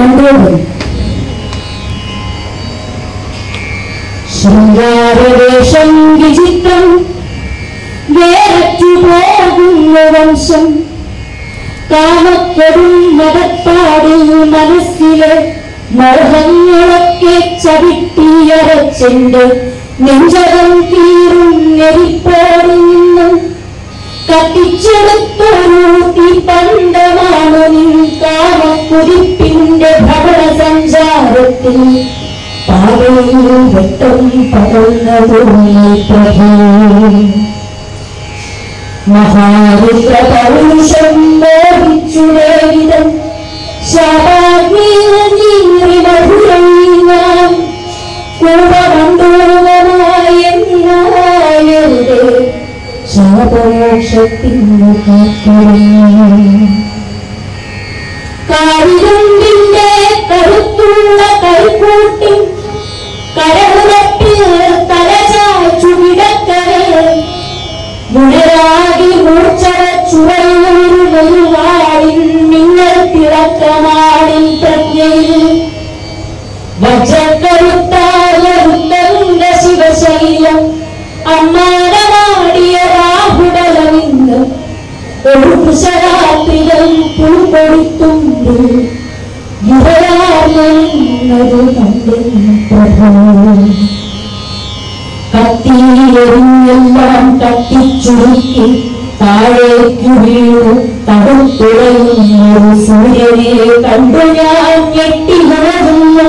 മണ്ടോദരി ശൃംഗാരവേഷം വിചിത്രം വേററ്റു പോകുന്ന വംശം കാമക്കൊടും മതപ്പാടിൽ മനസ്സിലെ മോഹങ്ങളൊക്കെ ചവിട്ടിയരച്ചെന്റെ നെഞ്ചകം തീരും നെരിപ്പോടിൽ നിന്നും കത്തിച്ചെടുത്തൊരു പണ്ടമാണ് നിൻ കാമക്കുതിപ്പിന്റെ ഭവന സഞ്ചാരത്തിൽ പാതയിൽ വെട്ടം പകർന്നതു നീ പ്രഭു മഹാരുദ്ര പൗരുഷം മോഹിച്ചുടേവിധം ശാപാഗ്നിയിൽ മധുരൈനാം കൂടമണ്ടൂവമായെന്നായരുടെ ശാപമോക്ഷത്തിന് കാത്തിരുന്നു കാരിരുമ്പിന്റെ കരുത്തുള്ള കൈക്കൂട്ടി കരമുറപ്പിൽ തലചാച്ചു കിടക്കവേ മുഴരാകി മൂർച്ചട ചുവയൂരുവാളിൻ നിങ്ങൾ തിളക്കമാടിൻ പ്രജ്ഞയിൽ വജ്രക്കരുത്തായ ഉത്തങ്ക ശിവശൈലം അമ്മാനമാടിയ രാഹുടലമിന്ന് ഒരു കുശരാത്രികൾ പുൽക്കൊടുത്തുണ്ട് യുവരാർന്നത് കണ്ടെന്ന് പ്രഭു കത്തിയെല്ലാം കത്തിച്ചുരുക്കി താഴേക്കു വീണു തടുത്തുടയുന്നു സൂര്യനെ കണ്ടു ഞാൻ ഞെട്ടിമണരുന്നു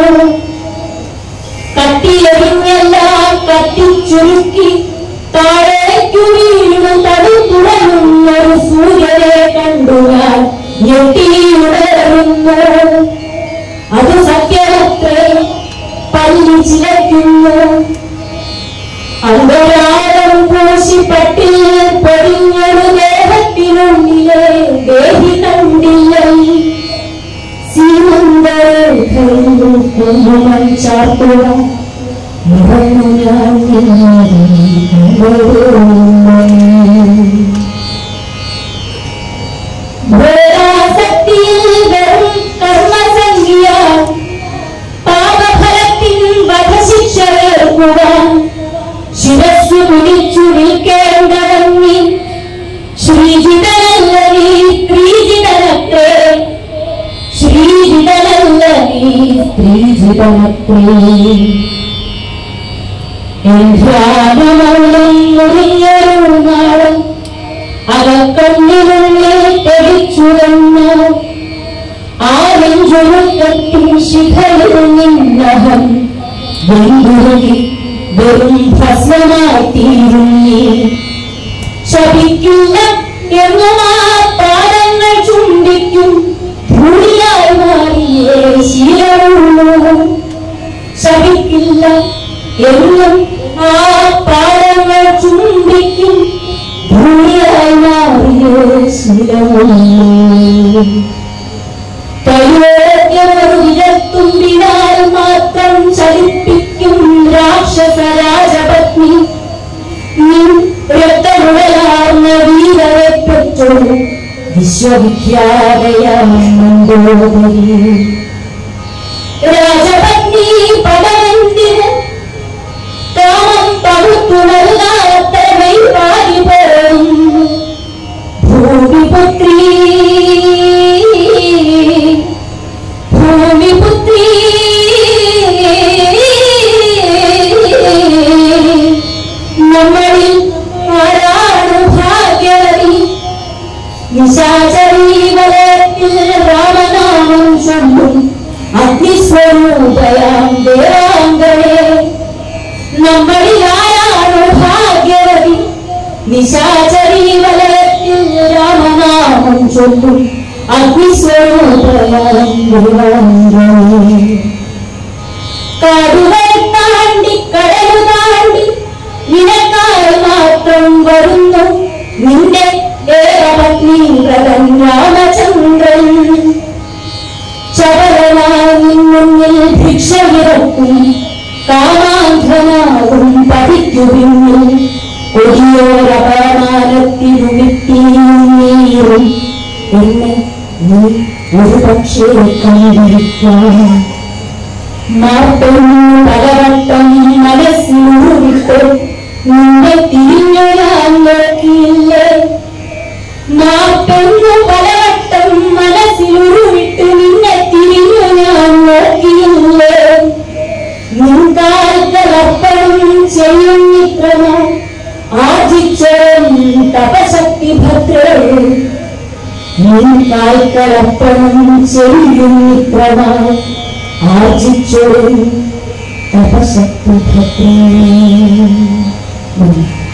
കത്തിയെറിഞ്ഞെല്ലാം കത്തിച്ചുരുക്കി താഴേക്കു വീണു തടുത്തുടയുന്നു സൂര്യനെ കണ്ടു ഞാൻ ഞെട്ടിയുണരുന്നു അത് സത്യമത്രേ പല്ലി ചിലയ്ക്കുന്നു അന്തരാളം പൂശി പട്ടിൽ പൊടിഞ്ഞൊരു ദേഹത്തിനുള്ളിലെ ദേഹി കണ്ടില്ല സീമന്തരേഖയിൽ കുങ്കുമം ചാർത്തുക നിറഞ്ഞു ഞാൻ ഭോരാസക്തിയിൽ വെറും കർമ്മസംഖ്യ പാപഫലത്തിൻ വധശിക്ഷ ഏൽക്കുവാൻ ശിരസ്സു കുലിച്ചു നിൽക്കേണ്ടതന്നി ശ്രീജിതനല്ല നീ സ്ത്രീജിതനത്രേ ശ്രീജിതനല്ല നീ സ്ത്രീജിതനത്രേ ധ്യാനമൗളം മുറിഞ്ഞൊരു നാളും അകക്കണ്ണിനുള്ളിൽ തെളിച്ചുവന്നു ആരെഞ്ചുരുക്കത്തിൻ ശിഖരിൽ നിന്നഹം വെന്തുരുകി വെറും ഭസ്മമായി തീരുന്നേ ശപിക്കില്ല എന്നും ആ പാദങ്ങൾ ചുംബിക്കും ഭൂമിയായി മാറിയേ ശീലമുള്ളൂ ശപിക്കില്ല എന്നും ആ പാദങ്ങൾ ചുംബിക്കും ഭൂമിയായി മാറിയേ ശീലമുള്ളൂ കൈവേദ്യമൊരു വിരത്തുമ്പിനാൽ മാത്രം ചലിപ്പിക്കും രാക്ഷസ രാജപത്നി നിൻ രക്തമുടലാർന്ന വീരരെ പെറ്റു വിശ്വവിഖ്യാതയാം മന്ദോദരി രാജപത്നി പദമെന്തിന് കാമം പകുത്തു നൽകാത്ത മെയ്പാരി പറയുന്നു ഭൂമിപുത്രീ ഭൂമിപുത്രീ നമ്മളിൽ ആരാണ് ഭാഗ്യവതി നിശാചരീ വലയത്തിൽ രാമനാമം ചൊല്ലും അഗ്നിസ്വരൂപയാം ദേവാംഗളെ നമ്മളിൽ ആരാണ് ഭാഗ്യവതി നിശാചരീ വലയത്തിൽ രാമനാമം ചൊല്ലും അഗ്നിസ്വരൂപയാം ദേവാംഗളെ കാടുകൾ താണ്ടി കടലു താണ്ടി നിനക്കായി മാത്രം വരുന്നു നിന്റെ ഏകപത്നി വ്രതൻ രാമചന്ദ്രൻ ചവരനായി മുന്നിൽ ഭിക്ഷമിറക്കും കാമാന്ധനാകും പതിക്കു പിന്നിൽ കൊടിയോരപമാനത്തിനു വിട്ടീരും നീരും എന്നെ നീ ഒരു പക്ഷേ കണ്ടിരിക്കാം മാർപ്പെണ്ണു പലവട്ടം മനസ്സിലൂരിട്ട് നിന്നെ തിരിഞ്ഞു ഞാൻ നോക്കിയില്ലേ മാർപ്പെണ്ണു പലവട്ടം മനസ്സിലുരുവിട്ട് നിന്നെ തിരിഞ്ഞു ഞാൻ നോക്കിയില്ലേ നിൻകാൽക്കലപ്പണം ചെയ്യും മിത്രമോ ആർജിച്ചോ തപശക്തി ഭദ്രേ നിൻകാൽക്കലപ്പണം ചെയ്യും മിത്രമോ ആർജിച്ചോ തപശക്തി ഭദ്രേ